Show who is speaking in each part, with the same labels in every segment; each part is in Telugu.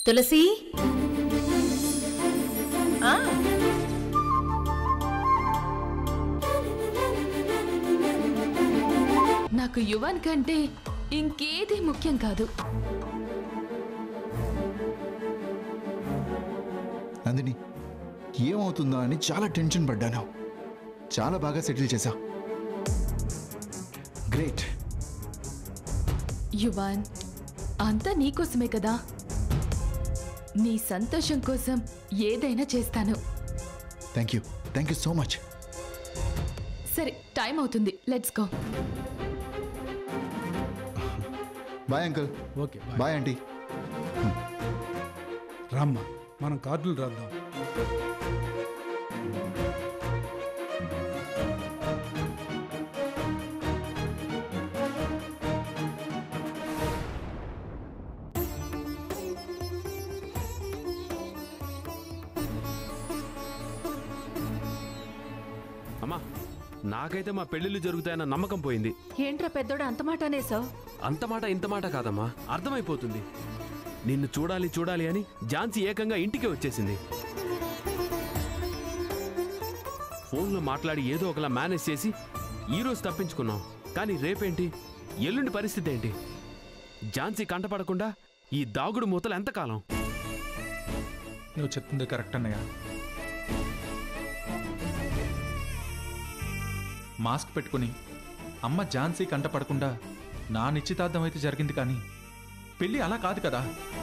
Speaker 1: తులసి ఆ,
Speaker 2: నాకు యువన్ కంటే ఇంకేది ముఖ్యం కాదు
Speaker 3: నందిని ఏమవుతుందో అని చాలా టెన్షన్ పడ్డాను చాలా బాగా సెటిల్ చేశా గ్రేట్
Speaker 2: యువాన్ అంతా నీకోసమే కదా నీ సంతోషం కోసం ఏదైనా చేస్తాను
Speaker 3: thank you thank you so much
Speaker 2: సరే టైం అవుతుంది let's go
Speaker 3: bye uncle
Speaker 4: okay
Speaker 3: bye aunty
Speaker 4: రామ్మా మనం కార్డులు రాద్దాం
Speaker 5: అమ్మా నాకైతే మా పెళ్ళిళ్ళు జరుగుతాయన్న నమ్మకం పోయింది
Speaker 1: ఏంట్రా పెద్దోడు అంత మాట అనేసావు
Speaker 5: అంత మాట ఇంత మాట కాదమ్మా అర్థమైపోతుంది నిన్ను చూడాలి చూడాలి అని ఝాన్సీ ఏకంగా ఇంటికి వచ్చేసింది ఫోన్లో మాట్లాడి ఏదో ఒకలా మేనేజ్ చేసి ఈరోజు తప్పించుకున్నాం కానీ రేపేంటి ఎల్లుండి పరిస్థితి ఏంటి ఝాన్సీ కంటపడకుండా ఈ దాగుడు మూతలు ఎంతకాలం
Speaker 6: నువ్వు చెప్తుంది కరెక్ట్ అన్నయ్య మాస్క్ పెట్టుకుని అమ్మ ఝాన్సీ కంటపడకుండా నా నిశ్చితార్థం అయితే జరిగింది కానీ పెళ్ళి అలా కాదు కదా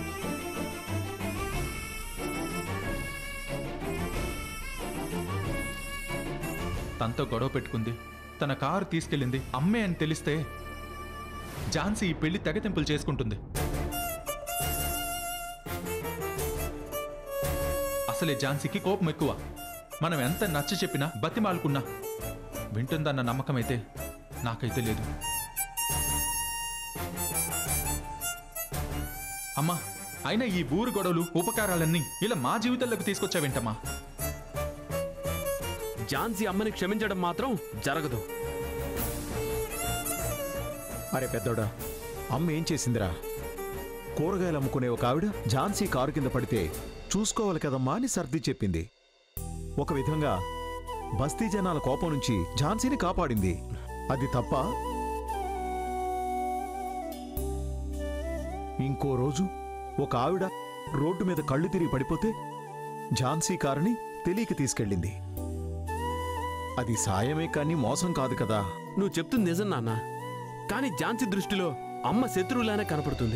Speaker 6: తనతో గొడవ పెట్టుకుంది తన కారు తీసుకెళ్ళింది అమ్మే అని తెలిస్తే ఝాన్సీ ఈ పెళ్లి తెగతింపులు చేసుకుంటుంది అసలే ఝాన్సీకి కోపం ఎక్కువ మనం ఎంత నచ్చ చెప్పినా బతిమాలుకున్నా వింటుందన్న నమ్మకం అయితే నాకైతే లేదు అమ్మా అయినా ఈ ఊరు గొడవలు ఉపకారాలన్నీ ఇలా మా జీవితాల్లోకి తీసుకొచ్చావేంటమ్మా
Speaker 5: ఝాన్సీ అమ్మని క్షమించడం మాత్రం జరగదు
Speaker 7: అరే పెద్దోడా అమ్మ ఏం చేసిందిరా కూరగాయలు అమ్ముకునే ఒక ఆవిడ ఝాన్సీ కారు కింద పడితే చూసుకోవాలి కదమ్మా అని సర్ది చెప్పింది ఒక విధంగా బస్తీ జనాల కోపం నుంచి ఝాన్సీని కాపాడింది అది తప్ప ఇంకో రోజు ఒక ఆవిడ రోడ్డు మీద కళ్ళు తిరిగి పడిపోతే ఝాన్సీ కారుని తెలియక తీసుకెళ్ళింది అది సాయమే కానీ మోసం కాదు కదా
Speaker 5: నువ్వు చెప్తుంది నిజం నాన్న కానీ ఝాన్సీ దృష్టిలో అమ్మ శత్రువులానే కనపడుతుంది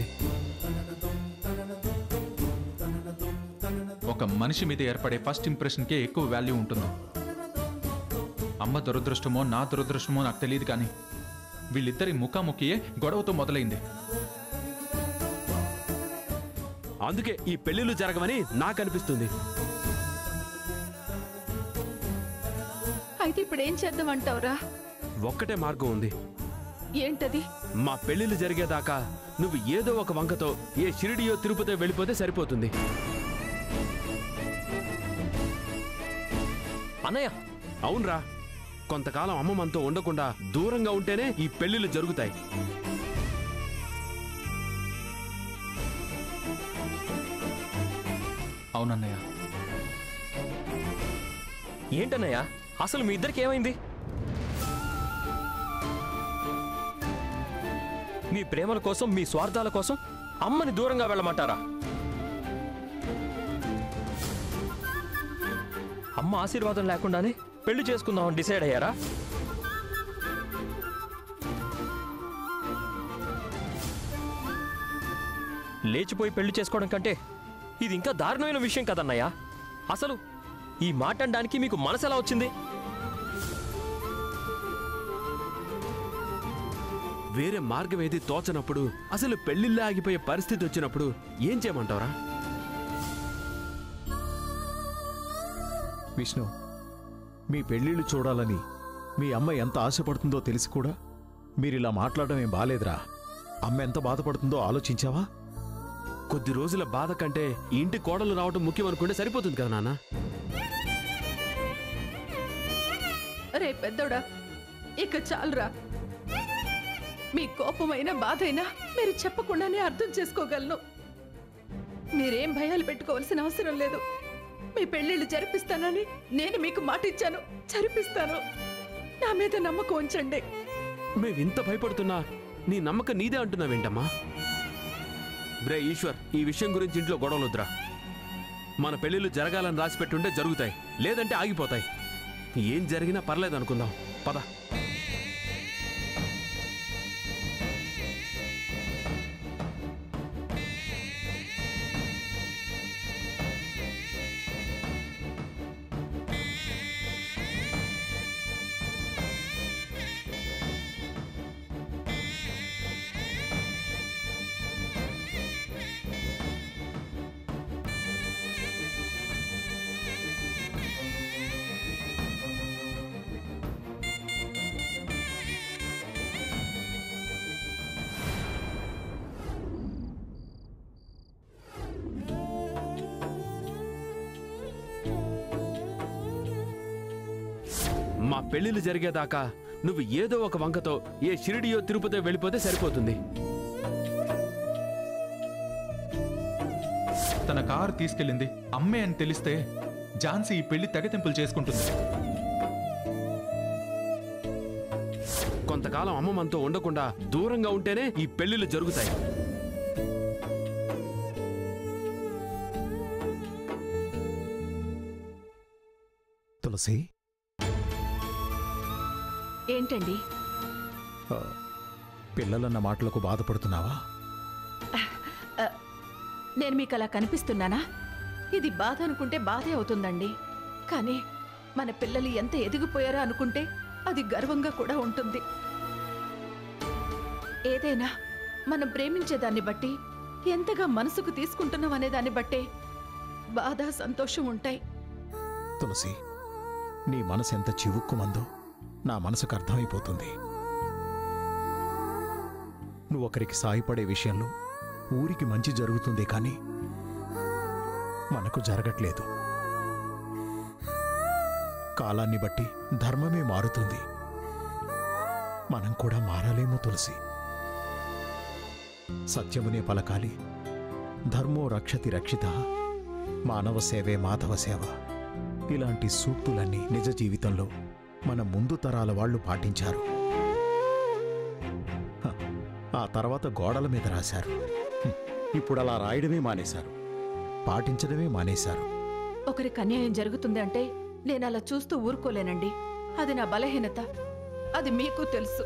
Speaker 6: ఒక మనిషి మీద ఏర్పడే ఫస్ట్ ఇంప్రెషన్కే ఎక్కువ వాల్యూ ఉంటుంది అమ్మ దురదృష్టమో నా దురదృష్టమో నాకు తెలియదు కానీ వీళ్ళిద్దరి ముఖాముఖియే గొడవతో మొదలైంది
Speaker 5: అందుకే ఈ పెళ్లిళ్ళు జరగవని నాకు అనిపిస్తుంది
Speaker 2: అయితే ఇప్పుడు ఏం చేద్దామంటావురా
Speaker 5: ఒక్కటే మార్గం ఉంది
Speaker 2: ఏంటది
Speaker 5: మా పెళ్లిళ్ళు జరిగేదాకా నువ్వు ఏదో ఒక వంకతో ఏ షిరిడియో తిరుపతి వెళ్ళిపోతే సరిపోతుంది
Speaker 8: అన్నయ్య
Speaker 5: అవునరా కొంతకాలం అమ్మ మనతో ఉండకుండా దూరంగా ఉంటేనే ఈ పెళ్లిళ్ళు జరుగుతాయి
Speaker 6: అవునన్నయ్య
Speaker 8: ఏంటన్నయ్య అసలు మీ ఇద్దరికి ఏమైంది మీ ప్రేమల కోసం మీ స్వార్థాల కోసం అమ్మని దూరంగా వెళ్ళమంటారా అమ్మ ఆశీర్వాదం లేకుండానే పెళ్లి చేసుకుందామని డిసైడ్ అయ్యారా లేచిపోయి పెళ్లి చేసుకోవడం కంటే ఇది ఇంకా దారుణమైన విషయం కదన్నయ్య అసలు ఈ మాట అనడానికి మీకు మనసు ఎలా వచ్చింది
Speaker 5: వేరే మార్గం ఏది తోచనప్పుడు అసలు పెళ్లిళ్ళే ఆగిపోయే పరిస్థితి వచ్చినప్పుడు ఏం చేయమంటావురా
Speaker 7: విష్ణు మీ పెళ్ళిళ్ళు చూడాలని మీ అమ్మ ఎంత ఆశపడుతుందో తెలిసి కూడా మీరిలా మాట్లాడడం ఏం బాలేదురా అమ్మ ఎంత బాధపడుతుందో ఆలోచించావా
Speaker 5: కొద్ది రోజుల బాధ కంటే ఈ ఇంటి కోడలు రావడం ముఖ్యం అనుకుంటే సరిపోతుంది కదా నాన్న
Speaker 2: రే పెద్దోడా ఇక చాలురా మీ కోపమైన బాధైనా మీరు చెప్పకుండానే అర్థం చేసుకోగలను
Speaker 1: మీరేం భయాలు పెట్టుకోవాల్సిన అవసరం లేదు మీ పెళ్ళిళ్ళు జరిపిస్తానని నేను మీకు మాట ఇచ్చాను జరిపిస్తాను నా మీద నమ్మకం ఉంచండి
Speaker 5: మేవింత భయపడుతున్నా నీ నమ్మకం నీదే అంటున్నావేంటమ్మా బ్రే ఈశ్వర్ ఈ విషయం గురించి ఇంట్లో గొడవలొద్దురా మన పెళ్ళిళ్ళు జరగాలని రాసి పెట్టుంటే జరుగుతాయి లేదంటే ఆగిపోతాయి ఏం జరిగినా పర్లేదు అనుకుందాం పద మా పెళ్లిళ్ళు జరిగేదాకా నువ్వు ఏదో ఒక వంకతో ఏ షిరిడియో తిరుపతి వెళ్ళిపోతే సరిపోతుంది
Speaker 6: తన కారు తీసుకెళ్ళింది అమ్మే అని తెలిస్తే ఝాన్సీ ఈ పెళ్లి తెగతింపులు చేసుకుంటుంది
Speaker 5: కొంతకాలం అమ్మ మనతో ఉండకుండా దూరంగా ఉంటేనే ఈ పెళ్లిళ్ళు జరుగుతాయి
Speaker 7: తులసి
Speaker 1: ఏంటండి
Speaker 7: ఆ, పిల్లలన్న మాటలకు బాధపడుతున్నావా
Speaker 1: నేను మీకు అలా కనిపిస్తున్నానా ఇది బాధ అనుకుంటే బాధే అవుతుందండి కానీ మన పిల్లలు ఎంత ఎదిగిపోయారో అనుకుంటే అది గర్వంగా కూడా ఉంటుంది ఏదైనా మనం ప్రేమించేదాన్ని బట్టి ఎంతగా మనసుకు తీసుకుంటున్నాం అనే దాన్ని బట్టే బాధ సంతోషం ఉంటాయి
Speaker 7: తులసి నీ మనసు ఎంత చివుక్కుమందో నా మనసుకు అర్థమైపోతుంది నువ్వు ఒకరికి సాయపడే విషయంలో ఊరికి మంచి జరుగుతుంది కానీ మనకు జరగట్లేదు కాలాన్ని బట్టి ధర్మమే మారుతుంది మనం కూడా మారాలేమో తులసి సత్యమునే పలకాలి ధర్మో రక్షతి రక్షిత మానవ సేవే మాధవ సేవ ఇలాంటి సూక్తులన్నీ నిజ జీవితంలో మన ముందు తరాల వాళ్ళు పాటించారు హ, ఆ తర్వాత గోడల మీద రాశారు హ్మ్, ఇప్పుడు అలా రాయడమే మానేశారు పాటించడమే మానేశారు
Speaker 1: ఒకరికి అన్యాయం జరుగుతుంది అంటే నేను అలా చూస్తూ ఊరుకోలేనండి అది నా బలహీనత అది మీకు తెలుసు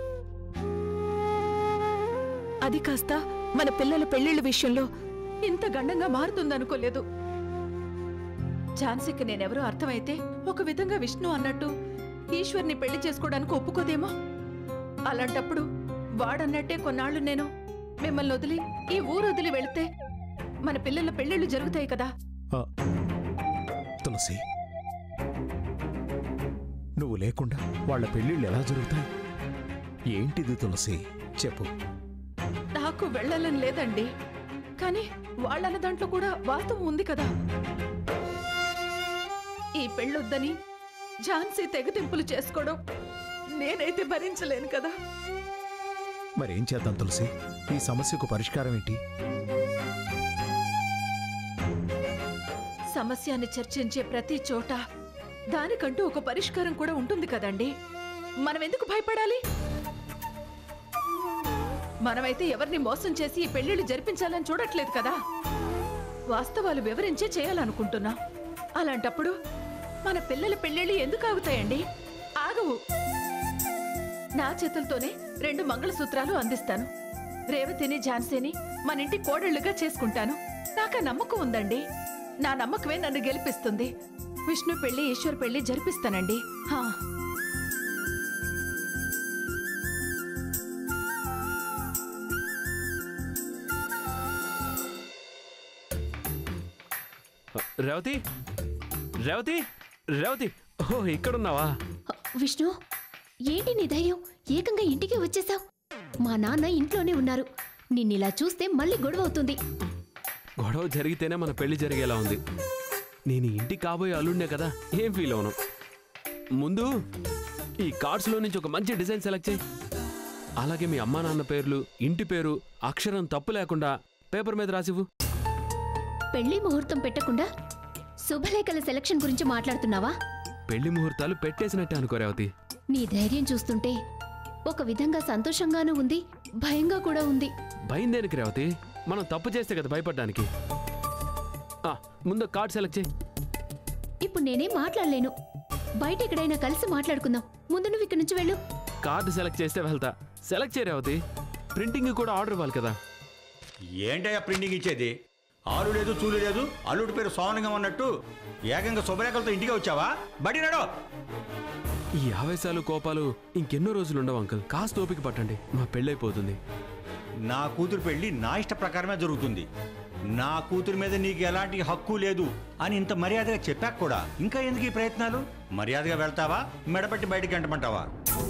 Speaker 1: అది కాస్త మన పిల్లల పెళ్లిళ్ళ విషయంలో ఇంత గండంగా మారుతుందనుకోలేదు ఝాన్సీకి నేనెవరో అర్థమైతే ఒక విధంగా విష్ణు అన్నట్టు ఈశ్వర్ని పెళ్లి చేసుకోవడానికి ఒప్పుకోదేమో అలాంటప్పుడు వాడన్నట్టే కొన్నాళ్ళు నేను మిమ్మల్ని వదిలి ఈ ఊరు వదిలి వెళితే మన పిల్లల పెళ్లిళ్ళు జరుగుతాయి కదా
Speaker 7: ఆ, తులసి నువ్వు లేకుండా వాళ్ళ పెళ్ళిళ్ళు ఎలా జరుగుతాయి ఏంటిది తులసి చెప్పు
Speaker 1: నాకు వెళ్ళాలని లేదండి కానీ వాళ్ళన్న దాంట్లో కూడా వాస్తవం ఉంది కదా ఈ పెళ్ళొద్దని ఝాన్సీ తెగతింపులు చేసుకోవడం నేనైతే భరించలేను కదా
Speaker 7: మరేం చేద్దాం తులసి ఈ సమస్యకు పరిష్కారం ఏంటి
Speaker 1: సమస్యని చర్చించే ప్రతి చోట దానికంటూ ఒక పరిష్కారం కూడా ఉంటుంది కదండి మనం ఎందుకు భయపడాలి మనమైతే ఎవరిని మోసం చేసి ఈ పెళ్లిళ్ళు జరిపించాలని చూడట్లేదు కదా వాస్తవాలు వివరించే చేయాలనుకుంటున్నా అలాంటప్పుడు మన పిల్లల పెళ్ళిళ్ళు ఎందుకు ఆగుతాయండి ఆగవు నా చేతులతోనే రెండు మంగళసూత్రాలు అందిస్తాను రేవతిని ఝాన్సీని మన ఇంటి కోడళ్లుగా చేసుకుంటాను నాకు ఆ నమ్మకం ఉందండి నా నమ్మకమే నన్ను గెలిపిస్తుంది విష్ణు పెళ్లి ఈశ్వర్ పెళ్లి జరిపిస్తానండి హా
Speaker 5: రేవతి రేవతి రేవతి ఓ ఇక్కడున్నావా
Speaker 9: విష్ణు ఏంటి నీ ధైర్యం ఏకంగా ఇంటికి వచ్చేసావు మా నాన్న ఇంట్లోనే ఉన్నారు నిన్నిలా చూస్తే మళ్ళీ గొడవ అవుతుంది
Speaker 5: గొడవ జరిగితేనే మన పెళ్లి జరిగేలా ఉంది నేను ఇంటికి కాబోయే అల్లుండే కదా ఏం ఫీల్ అవను ముందు ఈ కార్డ్స్లో నుంచి ఒక మంచి డిజైన్ సెలెక్ట్ చేయి అలాగే మీ అమ్మా నాన్న పేర్లు ఇంటి పేరు అక్షరం తప్పు లేకుండా పేపర్ మీద రాసివ్వు
Speaker 9: పెళ్లి ముహూర్తం పెట్టకుండా శుభలేఖల సెలక్షన్ గురించి మాట్లాడుతున్నావా
Speaker 5: పెళ్లి ముహూర్తాలు పెట్టేసినట్టే అనుకో రేవతి
Speaker 9: నీ ధైర్యం చూస్తుంటే ఒక విధంగా సంతోషంగానూ ఉంది భయంగా కూడా ఉంది
Speaker 5: భయం దేనికి రేవతి మనం తప్పు చేస్తే కదా భయపడడానికి ఆ, ముందు కార్డ్ సెలెక్ట్ చేయి
Speaker 9: ఇప్పుడు నేనేం మాట్లాడలేను బయట ఎక్కడైనా కలిసి మాట్లాడుకుందాం ముందు నువ్వు ఇక్కడి నుంచి వెళ్ళు
Speaker 5: కార్డు సెలెక్ట్ చేస్తే వెళ్తా సెలెక్ట్ చేయ రేవతి ప్రింటింగ్ కూడా ఆర్డర్ ఇవ్వాలి కదా
Speaker 10: ఏంటయ్యా ప్రింటింగ్ ఇచ్చేది ఆలు లేదు చూలు లేదు అల్లుడి పేరు సోమలింగం అన్నట్టు ఏకంగా శుభరేఖలతో ఇంటికి వచ్చావా బడి నడో
Speaker 5: ఈ ఆవేశాలు కోపాలు ఇంకెన్నో రోజులు ఉండవు అంకుల్ కాస్త ఓపిక పట్టండి మా పెళ్ళైపోతుంది
Speaker 10: నా కూతురు పెళ్లి నా ఇష్ట ప్రకారమే జరుగుతుంది నా కూతురు మీద నీకు ఎలాంటి హక్కు లేదు అని ఇంత మర్యాదగా చెప్పాక కూడా ఇంకా ఎందుకు ఈ ప్రయత్నాలు మర్యాదగా వెళ్తావా మెడపట్టి బయటికి అంటమంటావా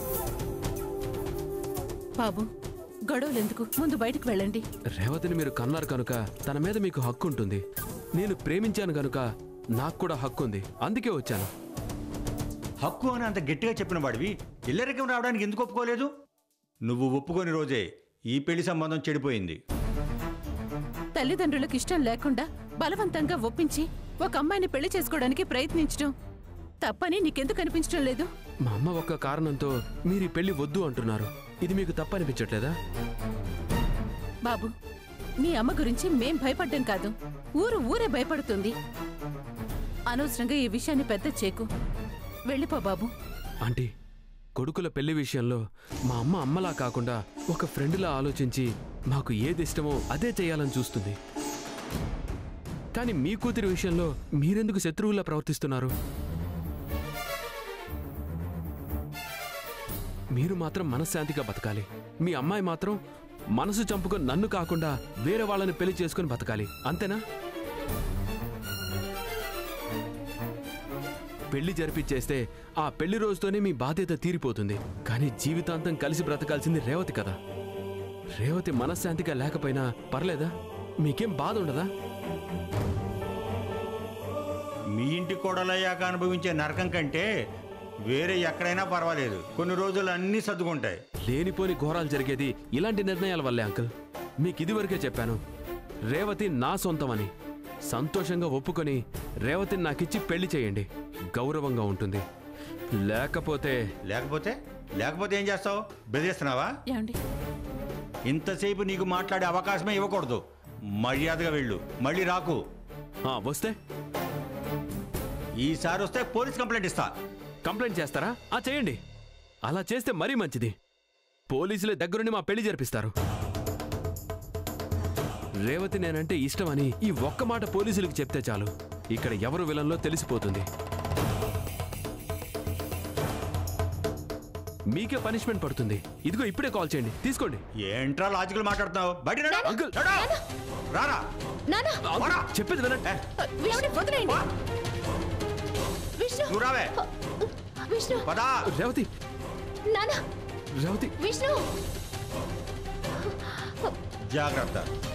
Speaker 1: బాబు గొడవలు ఎందుకు ముందు బయటకు వెళ్ళండి
Speaker 5: రేవతిని మీరు కన్నారు కనుక తన మీద మీకు హక్కు ఉంటుంది నేను ప్రేమించాను కనుక నాకు కూడా హక్కు ఉంది అందుకే వచ్చాను
Speaker 10: హక్కు అని అంత గట్టిగా చెప్పిన వాడివి ఇల్లరికం రావడానికి ఎందుకు ఒప్పుకోలేదు నువ్వు ఒప్పుకొని రోజే ఈ పెళ్లి సంబంధం చెడిపోయింది
Speaker 1: తల్లిదండ్రులకు ఇష్టం లేకుండా బలవంతంగా ఒప్పించి ఒక అమ్మాయిని పెళ్లి చేసుకోవడానికి ప్రయత్నించడం తప్పని నీకెందుకు అనిపించడం లేదు
Speaker 5: మా అమ్మ ఒక్క కారణంతో మీరు ఈ పెళ్లి వద్దు అంటున్నారు ఇది మీకు తప్పనిపించట్లేదా
Speaker 1: బాబు మీ అమ్మ గురించి మేం భయపడ్డం కాదు ఊరు ఊరే భయపడుతుంది అనవసరంగా ఈ విషయాన్ని పెద్ద చేకు వెళ్ళిపో బాబు
Speaker 5: ఆంటీ కొడుకుల పెళ్లి విషయంలో మా అమ్మ అమ్మలా కాకుండా ఒక ఫ్రెండ్లా ఆలోచించి మాకు ఏది ఇష్టమో అదే చేయాలని చూస్తుంది కానీ మీ కూతురి విషయంలో మీరెందుకు శత్రువులా ప్రవర్తిస్తున్నారు మీరు మాత్రం మనశ్శాంతిగా బతకాలి మీ అమ్మాయి మాత్రం మనసు చంపుకొని నన్ను కాకుండా వేరే వాళ్ళని పెళ్లి చేసుకొని బతకాలి అంతేనా పెళ్లి జరిపిచ్చేస్తే ఆ పెళ్లి రోజుతోనే మీ బాధ్యత తీరిపోతుంది కానీ జీవితాంతం కలిసి బ్రతకాల్సింది రేవతి కదా రేవతి మనశ్శాంతిగా లేకపోయినా పర్లేదా మీకేం బాధ ఉండదా
Speaker 10: మీ ఇంటి కోడలయ్యాక అనుభవించే నరకం కంటే వేరే ఎక్కడైనా పర్వాలేదు కొన్ని రోజులు అన్నీ సర్దుకుంటాయి
Speaker 5: లేనిపోని ఘోరాలు జరిగేది ఇలాంటి నిర్ణయాల వల్లే అంకుల్ మీకు ఇదివరకే చెప్పాను రేవతి నా సొంతమని సంతోషంగా ఒప్పుకొని రేవతిని నాకిచ్చి పెళ్లి చేయండి గౌరవంగా ఉంటుంది లేకపోతే
Speaker 10: లేకపోతే లేకపోతే ఏం చేస్తావు బెదిరిస్తున్నావా
Speaker 1: ఏమండి
Speaker 10: ఇంతసేపు నీకు మాట్లాడే అవకాశమే ఇవ్వకూడదు మర్యాదగా వెళ్ళు మళ్ళీ రాకు
Speaker 5: ఆ, వస్తే
Speaker 10: ఈసారి వస్తే పోలీస్ కంప్లైంట్ ఇస్తా
Speaker 5: కంప్లైంట్ చేస్తారా ఆ చేయండి అలా చేస్తే మరీ మంచిది పోలీసులే దగ్గరుండి మా పెళ్లి జరిపిస్తారు రేవతి నేనంటే ఇష్టమని ఈ ఒక్క మాట పోలీసులకు చెప్తే చాలు ఇక్కడ ఎవరు విలన్లో తెలిసిపోతుంది మీకే పనిష్మెంట్ పడుతుంది ఇదిగో ఇప్పుడే కాల్ చేయండి తీసుకోండి
Speaker 10: ఏంట్రా లాజికల్ మాట్లాడుతున్నావు బయట నడు.
Speaker 5: అంకుల్.
Speaker 10: నడు. రారా
Speaker 9: నానా
Speaker 10: పోరా.
Speaker 5: చెప్పేది వినండి
Speaker 10: ఏ,
Speaker 9: ఏమండి వదిలేయండి విష్ణు
Speaker 10: నువ్వు రావే
Speaker 9: విష్ణు
Speaker 10: పదా
Speaker 5: రేవతి
Speaker 9: నానా
Speaker 5: రేవతి
Speaker 9: విష్ణు
Speaker 10: జాగ్రత్త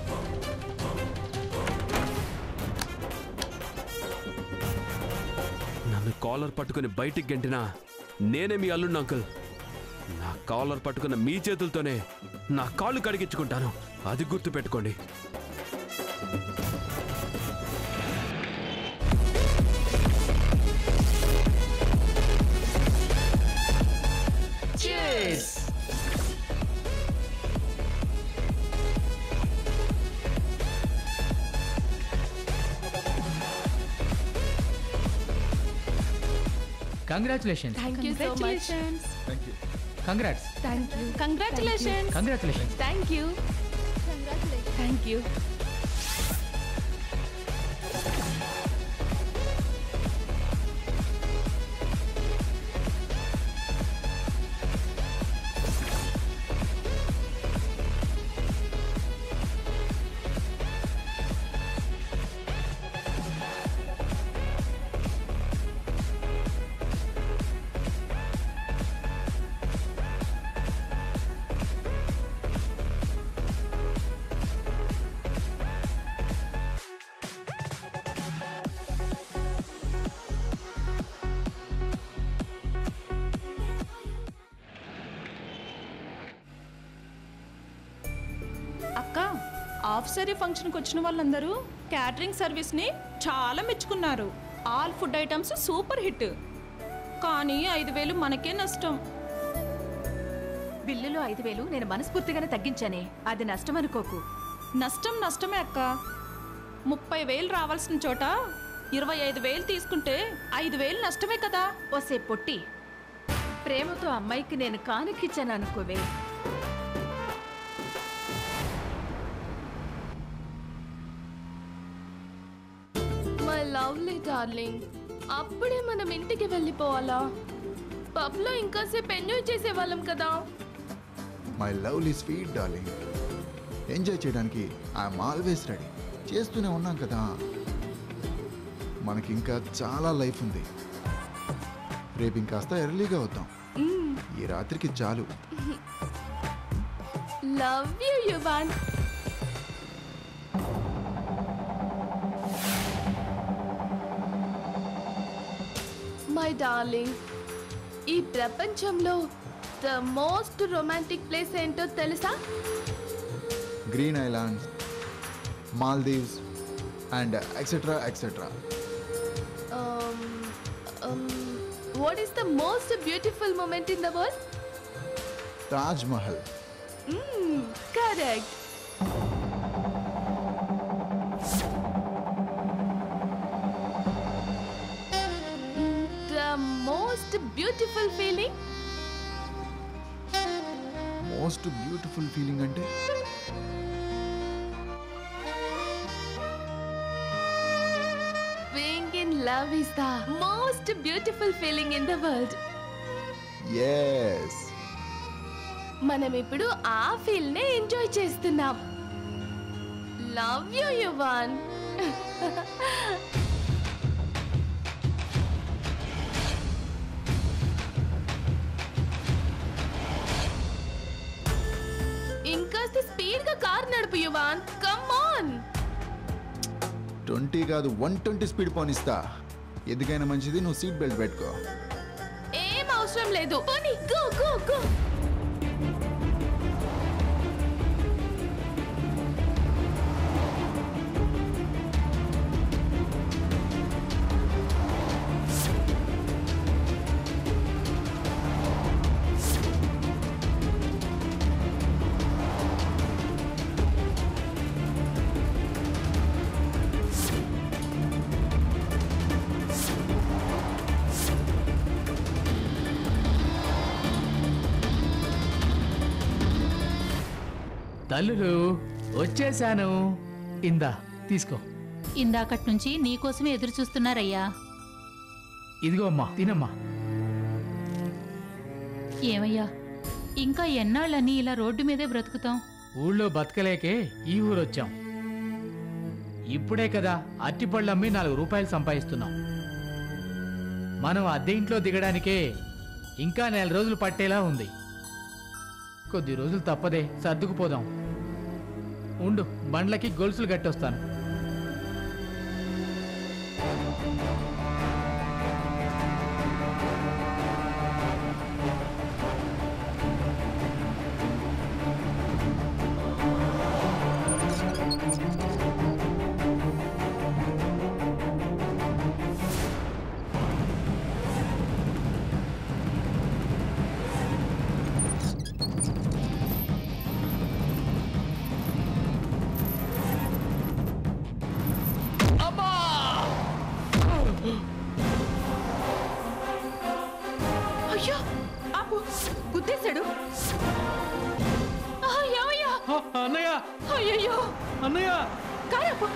Speaker 5: నన్ను కాలర్ పట్టుకుని బయటికి గంటినా నేనే మీ అల్లుండి అంకుల్ నా కాలర్ పట్టుకున్న మీ చేతులతోనే నా కాళ్ళు కడిగించుకుంటాను అది గుర్తు పెట్టుకోండి
Speaker 11: congratulations
Speaker 2: thank you so much
Speaker 11: congrats
Speaker 2: thank you congratulations
Speaker 11: congratulations
Speaker 2: thank you thank you
Speaker 12: అక్క హాఫ్ సారీ ఫంక్షన్కి వచ్చిన వాళ్ళందరూ క్యాటరింగ్ సర్వీస్ని చాలా మెచ్చుకున్నారు all food items super hit కానీ ఐదు వేలు మనకే నష్టం
Speaker 1: బిల్లులో ఐదు వేలు నేను మనస్ఫూర్తిగానే తగ్గించానే అది నష్టం అనుకోకు
Speaker 12: నష్టం నష్టమే అక్క ముప్పై వేలు రావాల్సిన చోట ఇరవై ఐదు వేలు తీసుకుంటే ఐదు వేలు నష్టమే కదా
Speaker 1: ఒసే పొట్టి ప్రేమతో అమ్మాయికి నేను కానుకిచ్చాను అనుకోవే
Speaker 2: మై లవ్లీ డార్లింగ్ అప్పుడే మనం ఇంటికి వెళ్ళిపోవాలా పబ్లో ఇంకాసేపు ఎంజాయ్ చేసేవాళ్ళం కదా
Speaker 3: my lovely sweet darling enjoy చేయడానికి ఐఎమ్ ఆల్వేస్ రెడీ చేస్తూనే ఉన్నాం కదా మనకి ఇంకా చాలా లైఫ్ ఉంది రేపు ఇంకాస్త ఎర్లీగా వద్దాం ఈ రాత్రికి చాలు
Speaker 2: love you Yuvan my darling ఈ ప్రపంచంలో ద మోస్ట్ రొమాంటిక్ ప్లేస్ ఏంటో తెలుసా
Speaker 3: green islands Maldives and etcetera etcetera
Speaker 2: what is the most beautiful moment in the world
Speaker 3: Taj Mahal
Speaker 2: correct the most beautiful feeling
Speaker 3: most beautiful feeling అంటే
Speaker 2: Being in love is the most beautiful feeling in the world.
Speaker 3: Yes
Speaker 2: మనం ఇప్పుడు ఆ ఫీల్ నే ఎంజాయ్ చేస్తున్నాం లవ్ యూ యువాన్ ఇంకాస్త స్పీడ్ గా కార్ నడుపు యువాన్ కమ్ ఆన్
Speaker 3: ట్వంటీ కాదు వన్ ట్వంటీ స్పీడ్ పోనిస్తా ఎందుకైనా మంచిది నువ్వు సీట్ బెల్ట్ పెట్టుకో
Speaker 2: ఏం అవసరం లేదు పోనీ గో గో గో
Speaker 11: తల్లులు వచ్చేసాను ఇందా తీసుకో
Speaker 13: ఇందాకటి నుంచి నీకోసమే ఎదురు చూస్తున్నారయ్యా
Speaker 11: ఇదిగో అమ్మా తినమ్మా
Speaker 13: ఏమయ్యా ఇంకా ఎన్నాళ్ళని ఇలా రోడ్డు మీదే బ్రతుకుతాం
Speaker 11: ఊళ్ళో బతకలేకే ఈ ఊరు వచ్చాం ఇప్పుడే కదా అట్టిపళ్ళు అమ్మి నాలుగు రూపాయలు సంపాదిస్తున్నాం మనం అద్దె ఇంట్లో దిగడానికే ఇంకా నెల రోజులు పట్టేలా ఉంది కొద్ది రోజులు తప్పదే సర్దుకుపోదాం ఉండు బండ్లకి గొలుసులు కట్టొస్తాను
Speaker 1: అయ్యో ఆపు గుద్దేశాడు ఆ, ఏమయ్యా
Speaker 11: అన్నయ్య
Speaker 1: అయ్యయ్యో
Speaker 11: అన్నయ్య
Speaker 1: కారపు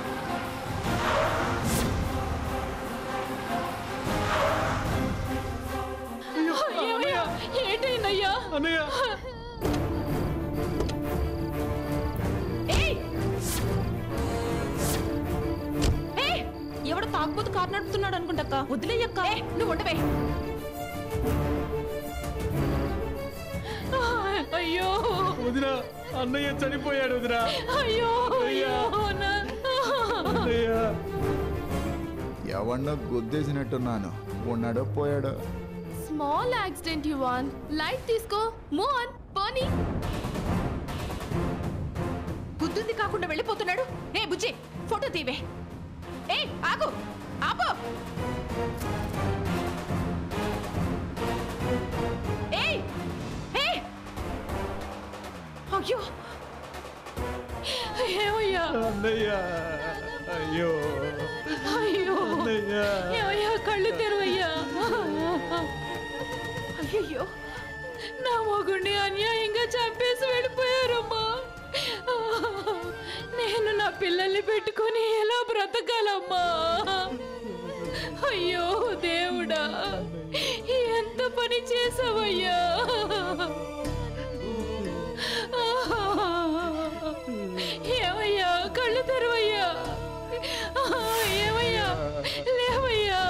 Speaker 1: ఏమయ్యా ఏంటైందయ్యా
Speaker 11: అన్నయ్య
Speaker 12: ఏయ్! ఏయ్! ఎవడో తాగుబోతు కారు నడుపుతున్నాడు అనుకుంటక్క వదిలేయక్క
Speaker 1: నువ్వు ఉండవే
Speaker 12: అయ్యో
Speaker 11: వదినా అన్నయ్య చనిపోయాడు వదినా
Speaker 12: అయ్యో అయ్యో నా-
Speaker 3: ఎవన్నో గుద్దేసినట్టున్నాను ఉన్నాడో పోయాడో
Speaker 2: స్మాల్ యాక్సిడెంట్ యువాన్ లైట్ తీసుకో మూవ్ ఆన్ పోనీ
Speaker 1: గుద్దుంది కాకుండా వెళ్ళిపోతున్నాడు ఏ బుజ్జి ఫోటో తీవే ఏ ఆగు ఆపో ఏయ్ ఏ అయ్యో ఏమయ్యా
Speaker 7: అయ్యో
Speaker 1: అయ్యో ఏమయ్యా కళ్ళు తెరవయ్యా అయ్యయ్యో నా మొగుడిని అన్యాయంగా చంపేసి వెళ్ళిపోయారమ్మా నేను నా పిల్లల్ని పెట్టుకొని ఎలా బ్రతకాలమ్మా అయ్యో దేవుడా ఎంత పని చేసావయ్యా ఏమయ్యా కళ్ళు తెరవయ్యా ఏమయ్యా లేవయ్యా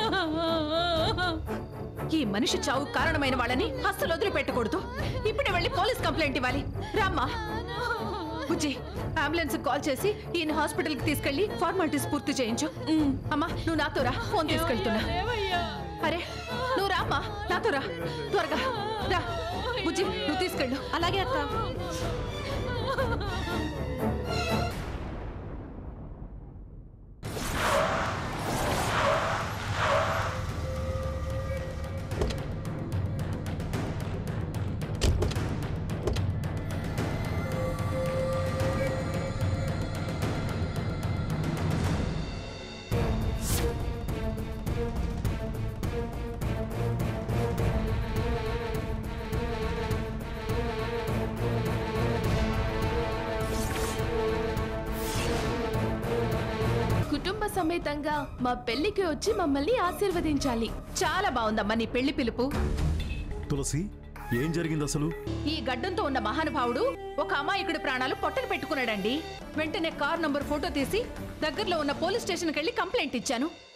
Speaker 1: ఈ మనిషి చావు కారణమైన వాళ్ళని అస్సలు వదిలిపెట్టకూడదు ఇప్పుడే వెళ్ళి పోలీస్ కంప్లైంట్ ఇవ్వాలి రామ్మా బుజ్జి అంబులెన్స్ కాల్ చేసి ఈయన హాస్పిటల్ కి తీసుకెళ్లి ఫార్మాలిటీస్ పూర్తి చేయించు అమ్మా నువ్వు నాతో రా ఫోన్ తీసుకెళ్తున్నా అరే నువ్వు రామ్మా నాతో రా త్వరగా రా బుజ్జి నువ్వు తీసుకెళ్ళు అలాగే అక్క
Speaker 2: కుటుంబ సమేతంగా మా పెళ్లికి వచ్చి మమ్మల్ని ఆశీర్వదించాలి
Speaker 1: చాలా బాగుందమ్మా నీ పెళ్లి పిలుపు
Speaker 7: తులసి ఏం జరిగింది అసలు
Speaker 1: ఈ గడ్డంతో ఉన్న మహానుభావుడు ఒక అమాయకుడి ప్రాణాలు పొట్టన పెట్టుకున్నాడండి వెంటనే కార్ నంబర్ ఫోటో తీసి దగ్గరలో ఉన్న పోలీస్ స్టేషన్కి వెళ్ళి కంప్లైంట్ ఇచ్చాను